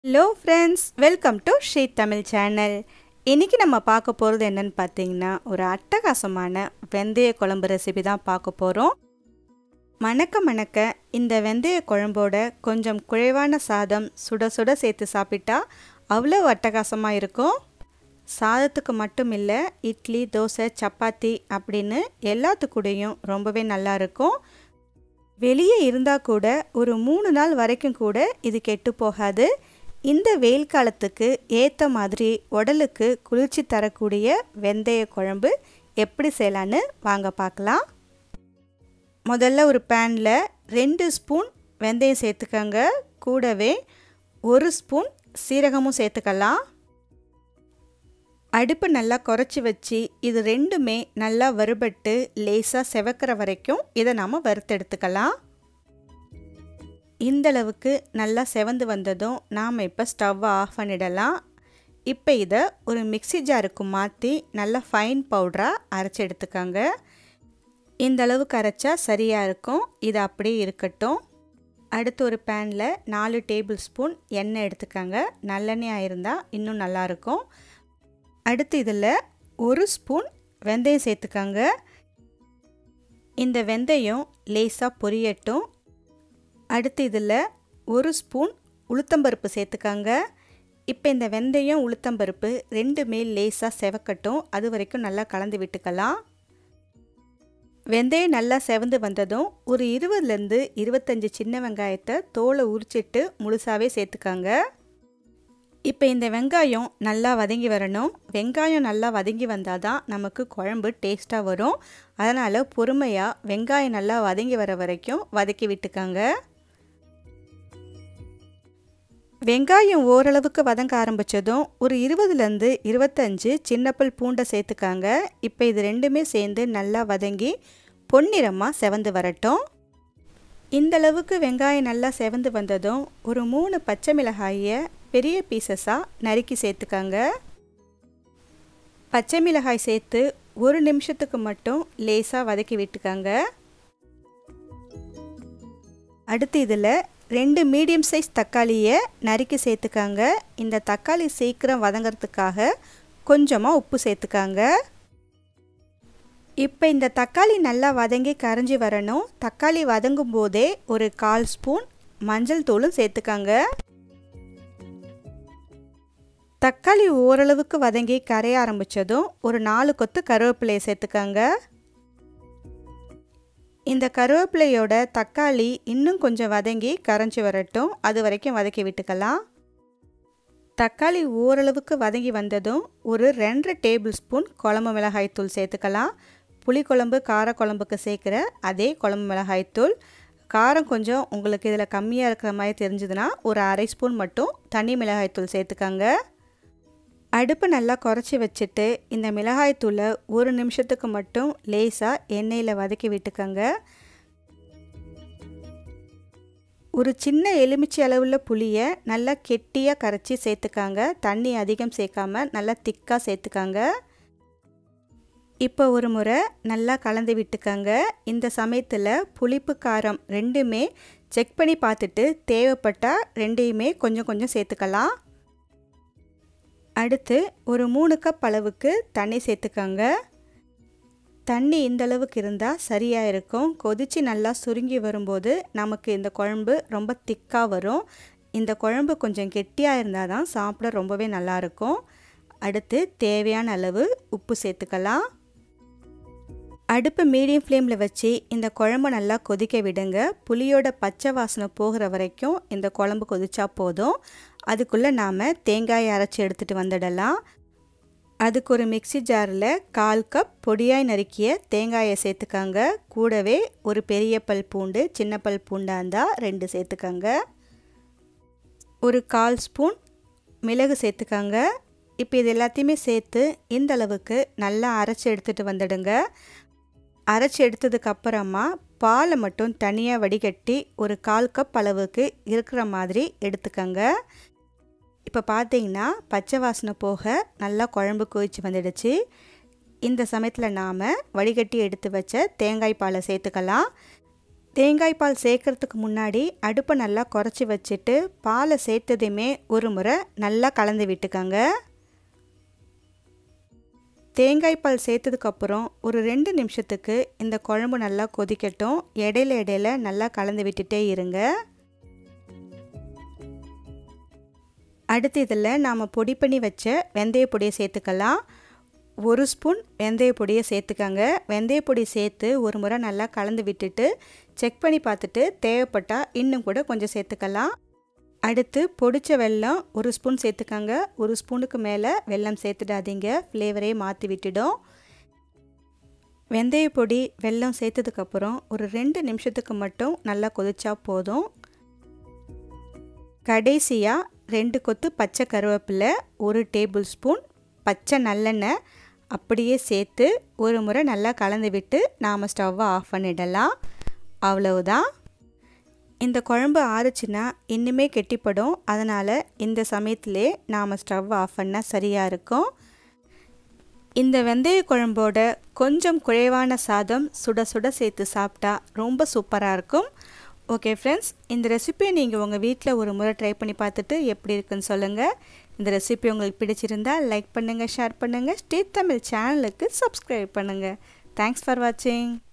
hello friends welcome to Sri Tamil channel இன்றைக்கி நம்ம பார்க்க போகிறது என்னன்னு பார்த்தீங்கன்னா ஒரு அட்டகாசமான வெந்தய குழம்பு ரெசிபி தான் பார்க்க போகிறோம் மணக்க மணக்க இந்த வெந்தய குழம்போட கொஞ்சம் குழைவான சாதம் சுட சுட சேர்த்து சாப்பிட்டா அவ்வளோ அட்டகாசமாக இருக்கும் சாதத்துக்கு மட்டும் இல்லை இட்லி தோசை சப்பாத்தி அப்படின்னு எல்லாத்துக்கூடையும் ரொம்பவே நல்லா இருக்கும் வெளியே இருந்தால் கூட ஒரு மூணு நாள் வரைக்கும் கூட இது கெட்டு போகாது இந்த வெயில் காலத்துக்கு ஏற்ற மாதிரி உடலுக்கு குளிர்ச்சி தரக்கூடிய வெந்தய குழம்பு எப்படி செய்யலான்னு வாங்க பார்க்கலாம் முதல்ல ஒரு பேனில் ரெண்டு ஸ்பூன் வெந்தயம் சேர்த்துக்கோங்க கூடவே ஒரு ஸ்பூன் சீரகமும் சேர்த்துக்கலாம் அடுப்பு நல்லா குறைச்சி வச்சு இது ரெண்டுமே நல்லா வறுபட்டு லேசாக செவக்கிற வரைக்கும் இதை நாம் வறுத்தெடுத்துக்கலாம் இந்தளவுக்கு நல்லா செவந்து வந்ததும் நாம் இப்போ ஸ்டவ்வை ஆஃப் பண்ணிடலாம் இப்போ இதை ஒரு மிக்சி ஜாருக்கு மாற்றி நல்லா ஃபைன் பவுடராக அரைச்சி எடுத்துக்கோங்க இந்த அளவுக்கு அரைச்சா சரியாக இருக்கும் இது அப்படியே இருக்கட்டும் அடுத்து ஒரு பேனில் நாலு டேபிள் ஸ்பூன் எண்ணெய் எடுத்துக்கோங்க நல்லெண்ணெயாக இருந்தால் இன்னும் நல்லாயிருக்கும் அடுத்து இதில் ஒரு ஸ்பூன் வெந்தயம் சேர்த்துக்கோங்க இந்த வெந்தயம் லேசாக பொரியட்டும் அடுத்து இதில் ஒரு ஸ்பூன் உளுத்தம்பருப்பு சேர்த்துக்கோங்க இப்போ இந்த வெந்தயம் உளுத்தம்பருப்பு ரெண்டுமே லேசாக செவக்கட்டும் அது வரைக்கும் நல்லா கலந்து விட்டுக்கலாம் வெந்தயம் நல்லா செவந்து வந்ததும் ஒரு இருபதுலேருந்து இருபத்தஞ்சி சின்ன வெங்காயத்தை தோலை உரிச்சிட்டு முழுசாகவே சேர்த்துக்கோங்க இப்போ இந்த வெங்காயம் நல்லா வதங்கி வரணும் வெங்காயம் நல்லா வதங்கி வந்தால் தான் நமக்கு குழம்பு டேஸ்ட்டாக வரும் அதனால் பொறுமையாக வெங்காயம் நல்லா வதங்கி வர வரைக்கும் வதக்கி விட்டுக்கோங்க வெங்காயம் ஓரளவுக்கு வதங்க ஆரம்பித்ததும் ஒரு இருபதுலேருந்து இருபத்தஞ்சு சின்னப்பல் பூண்டை சேர்த்துக்காங்க இப்போ இது ரெண்டுமே சேர்ந்து நல்லா வதங்கி பொன்னிறமாக செவந்து வரட்டும் இந்த அளவுக்கு வெங்காயம் நல்லா செவந்து வந்ததும் ஒரு மூணு பச்சை மிளகாயை பெரிய பீசஸாக நறுக்கி சேர்த்துக்காங்க பச்சை மிளகாய் சேர்த்து ஒரு நிமிஷத்துக்கு மட்டும் லேசாக வதக்கி விட்டுக்காங்க அடுத்து இதில் ரெண்டு மீடியம் சைஸ் தக்காளியை நறுக்கி சேர்த்துக்காங்க இந்த தக்காளி சீக்கிரம் வதங்கிறதுக்காக கொஞ்சமாக உப்பு சேர்த்துக்காங்க இப்போ இந்த தக்காளி நல்லா வதங்கி கரைஞ்சி வரணும் தக்காளி வதங்கும் போதே ஒரு கால் ஸ்பூன் மஞ்சள் தூளும் சேர்த்துக்காங்க தக்காளி ஓரளவுக்கு வதங்கி கரைய ஆரம்பித்ததும் ஒரு நாலு கொத்து கருவேப்பிலையை சேர்த்துக்காங்க இந்த கருவேப்பிலையோட தக்காளி இன்னும் கொஞ்சம் வதங்கி கரைஞ்சி வரட்டும் அது வரைக்கும் வதக்கி விட்டுக்கலாம் தக்காளி ஓரளவுக்கு வதங்கி வந்ததும் ஒரு ரெண்டு டேபிள் ஸ்பூன் குழம்பு மிளகாய்த்தூள் சேர்த்துக்கலாம் புளிக்குழம்பு காரக்குழம்புக்கு சேர்க்குற அதே குழம்பு மிளகாய்த்தூள் காரம் கொஞ்சம் உங்களுக்கு இதில் கம்மியாக இருக்கிற மாதிரி தெரிஞ்சதுன்னா ஒரு அரை ஸ்பூன் மட்டும் தனி மிளகாய்த்தூள் சேர்த்துக்கோங்க அடுப்பு நல்லா குறைச்சி வச்சுட்டு இந்த மிளகாய்த்தூளை ஒரு நிமிஷத்துக்கு மட்டும் லேசாக எண்ணெயில் வதக்கி விட்டுக்கோங்க ஒரு சின்ன எலுமிச்சி அளவில் புளியை நல்லா கெட்டியாக கரைச்சி சேர்த்துக்காங்க தண்ணி அதிகம் சேர்க்காம நல்லா திக்காக சேர்த்துக்காங்க இப்போ ஒரு முறை நல்லா கலந்து விட்டுக்கோங்க இந்த சமயத்தில் புளிப்பு காரம் ரெண்டுமே செக் பண்ணி பார்த்துட்டு தேவைப்பட்டால் ரெண்டையுமே கொஞ்சம் கொஞ்சம் சேர்த்துக்கலாம் அடுத்து ஒரு மூணு கப் அளவுக்கு தண்ணி சேர்த்துக்கோங்க தண்ணி இந்த அளவுக்கு இருந்தால் சரியாக இருக்கும் கொதித்து நல்லா சுருங்கி வரும்போது நமக்கு இந்த குழம்பு ரொம்ப திக்காக வரும் இந்த குழம்பு கொஞ்சம் கெட்டியாக இருந்தால் தான் சாப்பிட ரொம்பவே நல்லாயிருக்கும் அடுத்து தேவையான அளவு உப்பு சேர்த்துக்கலாம் அடுப்பு மீடியம் ஃப்ளேமில் வச்சு இந்த குழம்பு நல்லா கொதிக்க விடுங்க புளியோட பச்சை வாசனை போகிற வரைக்கும் இந்த குழம்பு கொதிச்சா போதும் அதுக்குள்ளே நாம் தேங்காயை அரைச்சி எடுத்துகிட்டு வந்துடலாம் அதுக்கு ஒரு மிக்சி ஜாரில் கால் கப் பொடியாய் நறுக்கிய தேங்காயை சேர்த்துக்கோங்க கூடவே ஒரு பெரிய பல் பூண்டு சின்ன பல் பூண்டாக இருந்தால் ரெண்டு சேர்த்துக்கோங்க ஒரு கால் ஸ்பூன் மிளகு சேர்த்துக்கோங்க இப்போ இது எல்லாத்தையுமே சேர்த்து இந்த அளவுக்கு நல்லா அரைச்சி எடுத்துகிட்டு வந்துடுங்க அரைச்சி எடுத்ததுக்கு அப்புறமா பாலை மட்டும் தனியாக வடிகட்டி ஒரு கால் கப் அளவுக்கு இருக்கிற மாதிரி எடுத்துக்கோங்க இப்போ பார்த்தீங்கன்னா பச்சை வாசனை போக நல்லா குழம்பு கொதிச்சு வந்துடுச்சு இந்த சமயத்தில் நாம் வடிகட்டி எடுத்து வச்ச தேங்காய் பாலை சேர்த்துக்கலாம் தேங்காய் பால் சேர்க்கறதுக்கு முன்னாடி அடுப்பை நல்லா குறைச்சி வச்சுட்டு பாலை சேர்த்ததையுமே ஒரு முறை நல்லா கலந்து விட்டுக்கோங்க தேங்காய் பால் சேர்த்ததுக்கப்புறம் ஒரு ரெண்டு நிமிஷத்துக்கு இந்த குழம்பு நல்லா கொதிக்கட்டும் இடையில இடையில நல்லா கலந்து விட்டுட்டே இருங்க அடுத்து இதில் நாம் பொடி பண்ணி வச்ச வெந்தய பொடியை சேர்த்துக்கலாம் ஒரு ஸ்பூன் வெந்தய பொடியை சேர்த்துக்கங்க வெந்தய பொடி சேர்த்து ஒரு முறை நல்லா கலந்து விட்டுட்டு செக் பண்ணி பார்த்துட்டு தேவைப்பட்டால் இன்னும் கூட கொஞ்சம் சேர்த்துக்கலாம் அடுத்து பொடிச்ச வெல்லம் ஒரு ஸ்பூன் சேர்த்துக்கங்க ஒரு ஸ்பூனுக்கு மேலே வெல்லம் சேர்த்துடாதீங்க ஃப்ளேவரே மாற்றி விட்டுடும் வெந்தய பொடி வெல்லம் சேர்த்ததுக்கப்புறம் ஒரு ரெண்டு நிமிஷத்துக்கு மட்டும் நல்லா கொதிச்சா போதும் கடைசியாக ரெண்டு கொத்து பச்சை கருவேப்பிலை ஒரு டேபிள் ஸ்பூன் பச்சை நல்லெண்ணெய் அப்படியே சேர்த்து ஒரு முறை நல்லா கலந்து விட்டு நாம் ஸ்டவ்வை ஆஃப் பண்ணிடலாம் அவ்வளவுதான் இந்த குழம்பு ஆறுச்சுன்னா இன்னுமே கெட்டிப்படும் அதனால் இந்த சமயத்திலே நாம் ஸ்டவ் ஆஃப் பண்ணால் சரியாக இருக்கும் இந்த வெந்தய குழம்போட கொஞ்சம் குறைவான சாதம் சுட சுட சேர்த்து சாப்பிட்டா ரொம்ப சூப்பராக இருக்கும் ஓகே ஃப்ரெண்ட்ஸ் இந்த ரெசிபியை நீங்கள் உங்கள் வீட்டில் ஒரு முறை ட்ரை பண்ணி பார்த்துட்டு எப்படி இருக்குன்னு சொல்லுங்கள் இந்த ரெசிபி உங்களுக்கு பிடிச்சிருந்தா லைக் பண்ணுங்கள் ஷேர் பண்ணுங்கள் ஸ்டேட் தமிழ் சேனலுக்கு சப்ஸ்கிரைப் பண்ணுங்கள் தேங்க்ஸ் ஃபார் வாட்சிங்